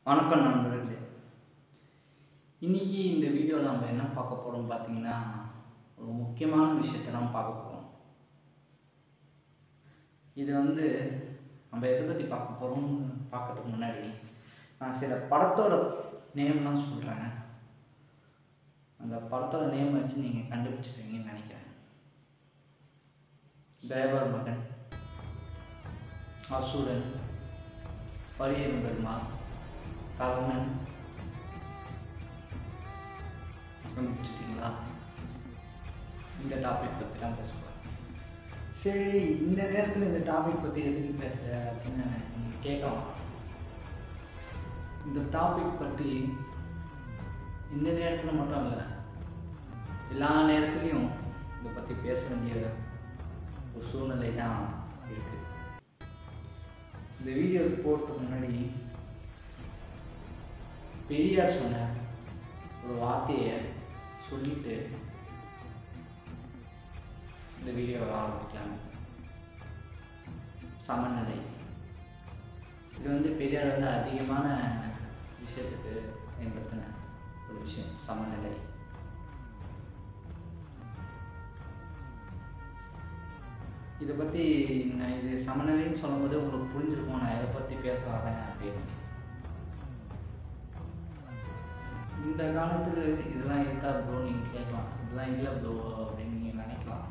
வணக்கம் நண்பர்களே இன்னைக்கு இந்த வீடியோவில் நம்ம என்ன பார்க்க போகிறோம் பார்த்தீங்கன்னா ஒரு முக்கியமான விஷயத்தை நம்ம பார்க்க போகிறோம் இது வந்து நம்ம எதை பற்றி பார்க்க போகிறோம்னு பார்க்கறதுக்கு முன்னாடி நான் சில படத்தோட நேம்லாம் சொல்கிறேன் அந்த படத்தோட நேம் வச்சு நீங்கள் கண்டுபிடிச்சிருவீங்கன்னு நினைக்கிறேன் தேவர் மகன் அசுரன் பரியன் பெருமாள் கர்ணன் கண்டுபிடிச்சிட்டிங்களா இந்த டாபிக் பற்றி தான் பேசுவோம் சரி இந்த நேரத்தில் இந்த டாபிக் பற்றி எதுக்கு பேசுகிற அப்படின்னு நீங்கள் கேட்கலாம் இந்த டாபிக் பற்றி இந்த நேரத்தில் மட்டும் இல்லை எல்லா நேரத்துலையும் இதை பற்றி பேச வேண்டிய ஒரு சூழ்நிலை தான் இருக்குது இந்த வீடியோ போகிறதுக்கு முன்னாடி பெரியார் சொன்ன ஒரு வார்த்தையை சொல்லிட்டு இந்த வீடியோவை ஆரம்பிக்கலாம் சமநிலை இது வந்து பெரியார் வந்து அதிகமான விஷயத்துக்கு பயன்படுத்தின ஒரு விஷயம் சமநிலை இதை பற்றி நான் இது சமநிலைன்னு சொல்லும்போது உங்களுக்கு புரிஞ்சிருக்கும் நான் எதை பற்றி பேச வரேன் அப்படின்னு இந்த காலத்தில் இதெல்லாம் இருக்கா ப்ரோ நீங்கள் கேட்கலாம் இதெல்லாம் இல்லை ப்ரோ அப்படின்னு நீங்கள் நினைக்கலாம்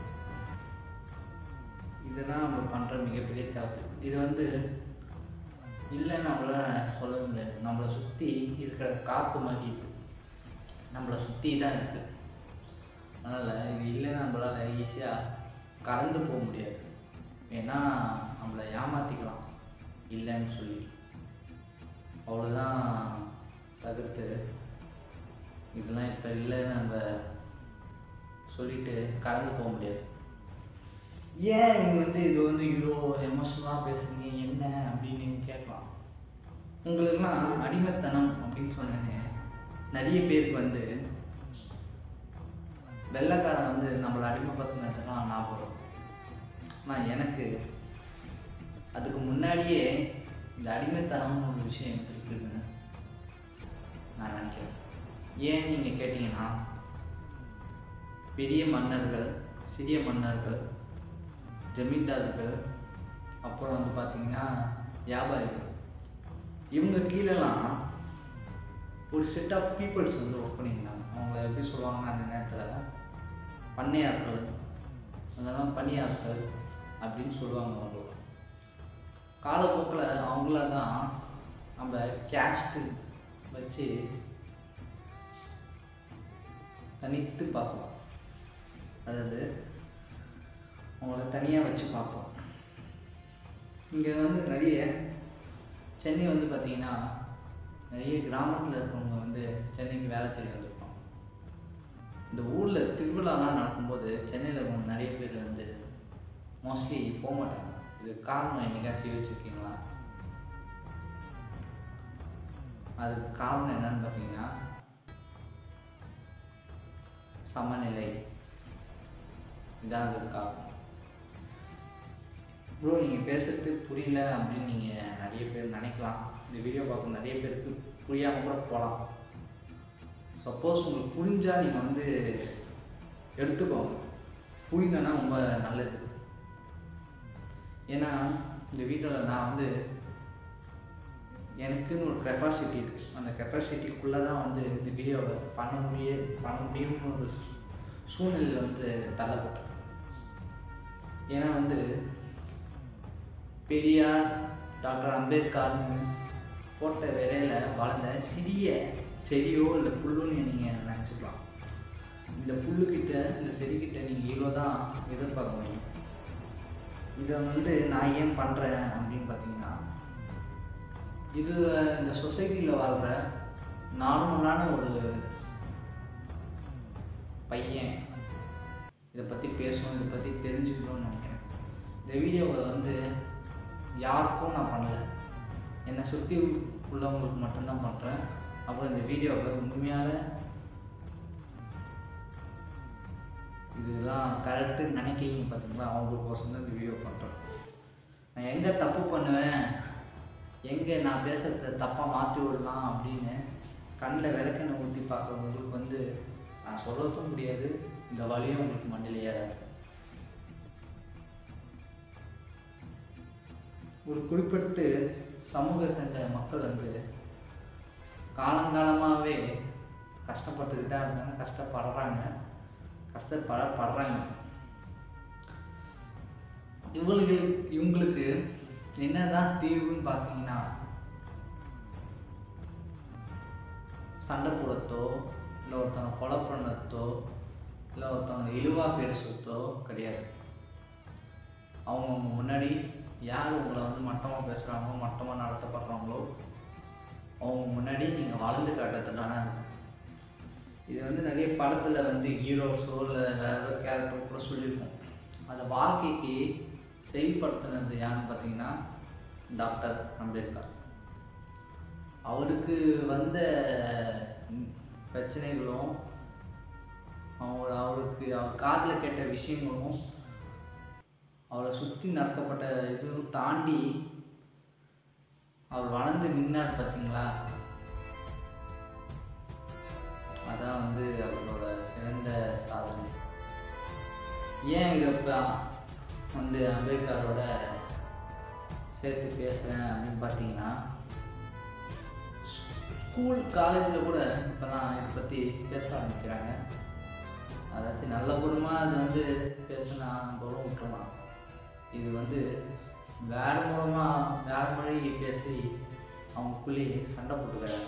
இதுதான் நம்ம பண்ணுற மிகப்பெரிய தப்பு இது வந்து இல்லைன்னு நம்மளால சொல்லவே முடியாது நம்மளை சுற்றி இருக்கிற காற்று மாதிரி இது நம்மளை சுற்றி தான் இருக்குது அதனால் இது இல்லைன்னு நம்மளால் ஈஸியாக கடந்து போக முடியாது ஏன்னா நம்மளை ஏமாற்றிக்கலாம் இல்லைன்னு சொல்லி அவ்வளோதான் தவிர்த்து இதெல்லாம் இப்போ இல்லைன்னு நம்ம சொல்லிட்டு கடந்து போக முடியாது ஏன் இங்கே வந்து இது வந்து இவ்வளோ எமோஷனலாக பேசுறீங்க என்ன அப்படின்னு நீங்க கேட்கலாம் உங்களுக்குலாம் அடிமைத்தனம் அப்படின்னு சொன்னேனே நிறைய பேருக்கு வந்து வெள்ளைக்காரன் வந்து நம்மளை அடிமைப்படுத்தினதுலாம் ஞாபகம் வரும் ஆனால் எனக்கு அதுக்கு முன்னாடியே இந்த அடிமைத்தனம்னு ஒரு விஷயம் இருக்குதுன்னு நான் நினைக்கிறேன் ஏன் நீங்கள் கேட்டிங்கன்னா பெரிய மன்னர்கள் சிறிய மன்னர்கள் ஜமீன்தார்கள் அப்புறம் வந்து பார்த்தீங்கன்னா வியாபாரிகள் இவங்க கீழெல்லாம் ஒரு செட் ஆஃப் பீப்புள்ஸ் வந்து ஒர்க் பண்ணியிருந்தாங்க அவங்கள எப்படி சொல்லுவாங்கன்னா அந்த நேரத்தில் பண்ணையாட்கள் அதெல்லாம் பணியாட்கள் அப்படின்னு சொல்லுவாங்க அவங்க காலப்போக்கில் அவங்கள தான் நம்ம கேஸ்ட்டு வச்சு தனித்து பார்க்கலாம் அதாவது அவங்கள தனியாக வச்சு பார்ப்போம் இங்கே வந்து நிறைய சென்னை வந்து பார்த்திங்கன்னா நிறைய கிராமத்தில் இருக்கிறவங்க வந்து சென்னைக்கு வேலை தேடி வந்திருப்பாங்க இந்த ஊரில் திருவிழாலாம் நடக்கும்போது சென்னையில் இருக்கவங்க நிறைய பேர் வந்து மோஸ்ட்லி போக மாட்டாங்க இது காரணம் என்னைக்காச்சும் யோசிச்சிருக்கீங்களா அதுக்கு காரணம் என்னன்னு பார்த்தீங்கன்னா சமநிலை இதான் அதுக்கு காரணம் ப்ரோ நீங்கள் பேசுறது புரியல அப்படின்னு நீங்கள் நிறைய பேர் நினைக்கலாம் இந்த வீடியோ பார்க்க நிறைய பேருக்கு புரியாமல் கூட போகலாம் சப்போஸ் உங்களுக்கு புரிஞ்சால் நீங்கள் வந்து எடுத்துக்கோங்க புரியலன்னா ரொம்ப நல்லது ஏன்னா இந்த வீடியோவில் நான் வந்து எனக்குன்னு ஒரு கெப்பாசிட்டி இருக்குது அந்த கெப்பாசிட்டிக்குள்ளே தான் வந்து இந்த வீடியோவை பண்ண முடிய பண்ண முடியும்னு ஒரு சூழ்நிலையில் வந்து தள்ளப்பட்டேன் ஏன்னா வந்து பெரியார் டாக்டர் அம்பேத்கர்னு போட்ட விலையில வளர்ந்த சிறிய செடியோ இல்லை புல்லுன்னு நீங்கள் நினச்சிக்கலாம் இந்த புல்லுக்கிட்ட இந்த செடிக்கிட்ட நீங்கள் இவ்வளோ தான் எதிர்பார்க்க முடியும் இதை வந்து நான் ஏன் பண்ணுறேன் அப்படின்னு பார்த்தீங்கன்னா இது இந்த சொசைட்டியில் வாழ்கிற நார்மலான ஒரு பையன் இதை பற்றி பேசணும் இதை பற்றி தெரிஞ்சுக்கணும்னு நினைக்கிறேன் இந்த வீடியோவை வந்து யாருக்கும் நான் பண்ணலை என்னை சுற்றி உள்ளவங்களுக்கு மட்டும்தான் பண்ணுறேன் அப்புறம் இந்த வீடியோவை உண்மையால இதெல்லாம் கரெக்டுன்னு நினைக்கிறீங்க பார்த்தீங்களா அவங்களுக்கோசம் தான் இந்த வீடியோ பண்ணுறேன் நான் எங்கே தப்பு பண்ணுவேன் எங்கே நான் பேசுகிறத தப்பாக மாற்றி விடலாம் அப்படின்னு கண்ணில் விளக்கெண்ணெய் ஊற்றி பார்க்குறவங்களுக்கு வந்து நான் சொல்லவும் முடியாது இந்த வழியும் உங்களுக்கு மண்ணில் ஏறாது ஒரு குறிப்பிட்டு சமூக சேர்ந்த மக்கள் வந்து காலங்காலமாகவே கஷ்டப்பட்டுக்கிட்டே இருந்தாங்க கஷ்டப்படுறாங்க கஷ்டப்பட படுறாங்க இவங்களுக்கு இவங்களுக்கு என்னதான் தீர்வுன்னு பார்த்தீங்கன்னா சண்டை போடத்தோ இல்லை ஒருத்தவங்க கொலை பண்ணத்தோ இல்லை ஒருத்தவங்க இழிவா பேசுறதோ கிடையாது அவங்க முன்னாடி யார் உங்களை வந்து மட்டமாக பேசுகிறாங்களோ மட்டமாக நடத்தப்படுறாங்களோ அவங்க முன்னாடி நீங்கள் வளர்ந்து காட்டுறதுனால இது வந்து நிறைய படத்தில் வந்து ஹீரோஸோ இல்லை வேறு ஏதோ கேரக்டர் கூட சொல்லியிருக்கோம் அந்த வாழ்க்கைக்கு செயல்படுத்தினது யாருன்னு பார்த்தீங்கன்னா டாக்டர் அம்பேத்கர் அவருக்கு வந்த ம், பிரச்சனைகளும் அவர் அவருக்கு அவர் காதில் கேட்ட விஷயங்களும் அவரை சுற்றி நடக்கப்பட்ட இதுவும் தாண்டி அவர் வளர்ந்து நின்னார் பார்த்தீங்களா அதான் வந்து அவரோட சிறந்த சாதனை ஏன் இதை இப்போ வந்து அம்பேத்கரோட சேர்த்து பேசுகிறேன் அப்படின்னு பார்த்தீங்கன்னா ஸ்கூல் காலேஜில் கூட இப்போ தான் இதை பற்றி பேச ஆரம்பிக்கிறாங்க அதாச்சும் நல்ல குணமாக அது வந்து பேசினா கூட விட்டுறலாம் இது வந்து வேறு மூலமாக வேறு மொழி பேசி அவங்களுக்குள்ளேயே சண்டை போட்டுக்கிறாங்க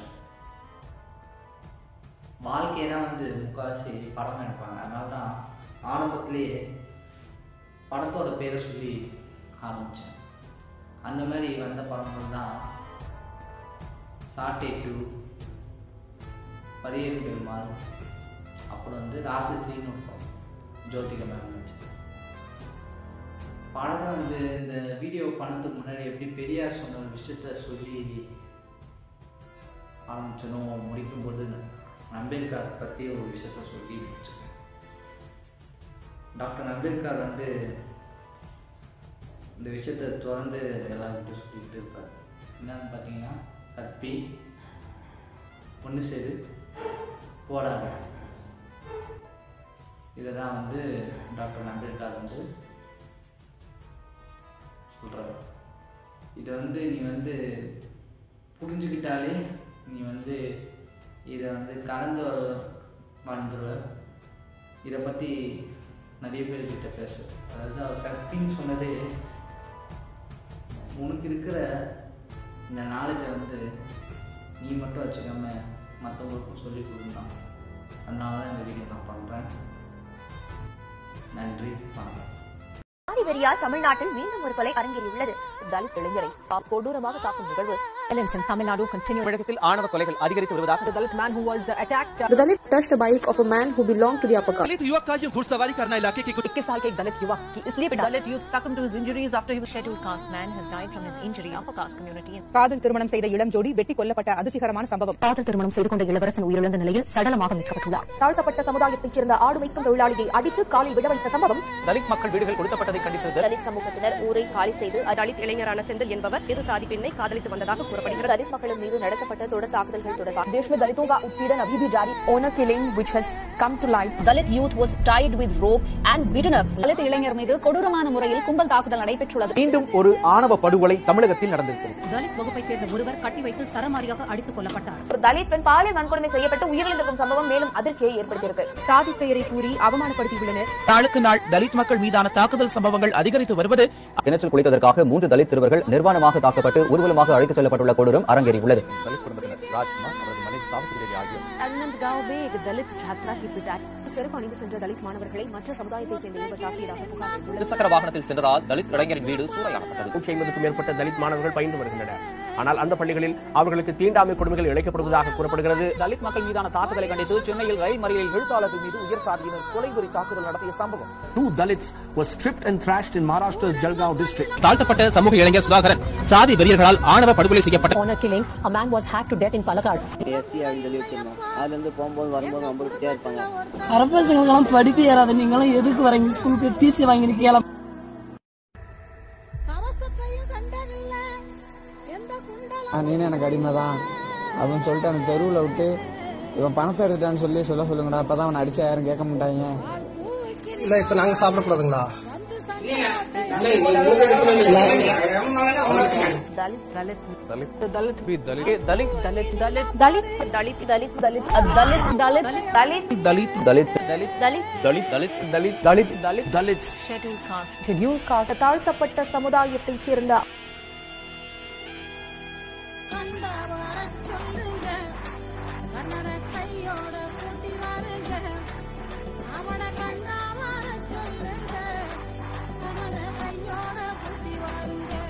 வாழ்க்கையை தான் வந்து முக்கால்வாசி படம் எடுப்பாங்க அதனால தான் ஆரம்பத்திலேயே படத்தோட பேரை சொல்லி ஆரம்பித்தேன் அந்த மாதிரி வந்த படங்கள் தான் சாட்டை டூ பரியன் பெருமாள் அப்புறம் வந்து ராசசின்னு ஒரு படம் ஜோதிகா மேம் நடிச்சது படம் வந்து இந்த வீடியோ பண்ணதுக்கு முன்னாடி எப்படி பெரியார் சொன்ன ஒரு விஷயத்த சொல்லி ஆரம்பிச்சனோ முடிக்கும்போது அம்பேத்கர் பற்றி ஒரு விஷயத்த சொல்லி முடிச்சிருக்கேன் டாக்டர் அம்பேத்கர் வந்து இந்த விஷயத்தை தொடர்ந்து எல்லாருக்கிட்டையும் சொல்லிக்கிட்டு இருப்பார் என்னன்னு பார்த்தீங்கன்னா கற்பி ஒன்று சேரு போராடு இதை தான் வந்து டாக்டர் அம்பேத்கர் வந்து சொல்கிறார் இதை வந்து நீ வந்து புரிஞ்சுக்கிட்டாலே நீ வந்து இதை வந்து கடந்து வர வாழ்ந்துருவ இதை பற்றி நிறைய பேர்கிட்ட பேசு அதாவது அவர் கற்பின்னு சொன்னதே உனக்கு இருக்கிற இந்த நாலேஜை வந்து நீ மட்டும் வச்சுக்காம மற்றவங்களுக்கும் சொல்லி கொடுக்கலாம் அதனால தான் இந்த வீடியோ நான் பண்ணுறேன் நன்றி வணக்கம் ஆதிவெறியால் தமிழ்நாட்டில் மீண்டும் ஒரு கொலை அரங்கேறியுள்ளது தலித் இளைஞரை தாக் கொடூரமாக தாக்கும் நிகழ்வு Violence in Tamil Nadu continue. தமிழகத்தில் ஆணவ கொலைகள் அதிகரித்து வருவதாக The Dalit man who was uh, attacked. uh, The Dalit touched the bike of a man who belonged to the upper caste. दलित युवक का ये घुड़सवारी करना इलाके के कुछ 21 साल के एक दलित युवक की इसलिए पिटा Dalit youth succumbed to his injuries after he was scheduled caste man has died from his injuries. Upper caste community. காதல் திருமணம் செய்த இளம் ஜோடி வெட்டி கொல்லப்பட்ட அதிர்ச்சிகரமான சம்பவம் காதல் திருமணம் செய்து கொண்ட இளவரசன் உயிரிழந்த நிலையில் சடலமாக மீட்கப்பட்டுள்ளார் தாழ்த்தப்பட்ட சமுதாயத்தைச் சேர்ந்த ஆடு வைக்கும் தொழிலாளியை அடித்து காலில் விட வைத்த சம்பவம் दलित மக்கள் வீடுகள் கொடுக்கப்பட்டதை கண்டித்து தலித் சமூகத்தினர் ஊரை காலி செய்து தலித் இளைஞரான செந்தில் என்பவர் இரு சாதி பெண்ணை காதலித்து வந்ததாக கூறப்படுகிறது தலித் மக்களின் மீது நடத்தப்பட்ட தொடர் தாக்குதல்கள் தொடர்பாக देश में दलितों का उत्पीड़न अभी भी जारी honour killing which has come to light dalit youth was tied with rope and beaten up Dalit இளைஞர் மீது கொடூரமான முறையில் கும்பல் தாக்குதல் நடைபெற்றுள்ளது மீண்டும் ஒரு ஆணவ படுகொலை தமிழகத்தில் நடந்திருக்கிறது தலித் வகுப்பைச் சேர்ந்த ஒருவர் கட்டி வைத்து சரமாரியாக அடித்துக் கொல்லப்பட்டார் ஒரு தலித் பெண் பாலியல் வன்கொடுமை செய்யப்பட்டு உயிரிழந்திருக்கும் சம்பவம் மேலும் அதிர்ச்சியை ஏற்படுத்தியிருக்கு சாதி பெயரை கூறி அவமானப்படுத்தியுள்ளனர் நாளுக்கு நாள் தலித் மக்கள் மீதான தாக்குதல் சம்பவங்கள் அதிகரித்து வருவது கிணற்றில் குளித்ததற்காக மூன்று தலித் சிறுவர்கள் நிர்வாணமாக தாக்கப்பட்டு ஊர்வலமாக அழைத்துச் செல்லப்பட்டுள்ள கொடூரம் அரங்கேறியுள்ளது தலித் குடும்பத்தினர் ராஜ்குமார் அவரது மனைவி சாவித்திரி தேவி ஆகியோர் அனந்த்காவ் में एक दलित छात्रा की पिटाई செருப்பு அணிந்து சென்ற தலித் மாணவர்களை மற்ற சமுதாயத்தை சேர்ந்த இருவர் தாக்கியதாக புகார் எழுந்துள்ளது. இருசக்கர வாகனத்தில் சென்றதால் தலித் இளைஞரின் வீடு சூறையாடப்பட்டது நூற்றி ஐம்பதுக்கும் மேற்பட்ட தலித் மாணவர்கள் பயின்று வருகின்றனர் ஆனால் அந்த பள்ளிகளில் அவர்களுக்கு தீண்டாமை கொடுமைகள் இழைக்கப்படுவதாக கூறப்படுகிறது தலித் மக்கள் மீதான தாக்குதலை கண்டித்து சென்னையில் ரயில் மறியலில் எழுத்தாளர்கள் மீது உயர் சாதியினர் கொலைவெறி தாக்குதல் நடத்திய சம்பவம் Two Dalits were stripped and thrashed in Maharashtra's Jalgaon district. தாழ்த்தப்பட்ட சமூக இளைஞர் சுதாகரன் சாதி வெறியர்களால் ஆணவ படுகொலை செய்யப்பட்ட Honor killing, a man was hacked to death in Palakkad. SC அப்படின்னு சொல்லி வச்சிருந்தோம் அதுல இருந்து போகும்போது வரும்போது நம்மளுக்கிட்டே இருப்பாங்க அரப்பசங்களுக்கெல்லாம் படிப்பு ஏறாது நீங்களும் எதுக்கு வரீங்க ஸ்கூலுக்கு டீச்சர் வாங்கி கேளம் கவசத்தையும் கண்டதில்லை எந்த குண்ட நீனே எனக்கு அடிமை தான் அப்படின்னு சொல்லிட்டு அந்த தெருவில் விட்டு இவன் பணத்தை எடுத்துட்டான்னு சொல்லி சொல்ல சொல்லுங்கடா அப்பதான் அவனை அடிச்சா யாரும் கேட்க மாட்டாங்க இல்ல இப்ப நாங்க சாப்பிடக்கூடாதுங்களா தலித் தலித் दलित भी Dalit Dalit Dalit Dalit Dalit Dalit Dalit Dalit Dalit Dalit Dalit Dalit Dalit Dalit Dalit Dalit Dalit Dalit Dalit Dalits. Scheduled caste. Schedule caste தாழ்த்தப்பட்ட சமுதாயத்தைச் சேர்ந்த கையோட கூட்டி வாருங்க அவனை கண்டா வர சொல்லுங்க அவனை கையோட கூட்டி வாருங்க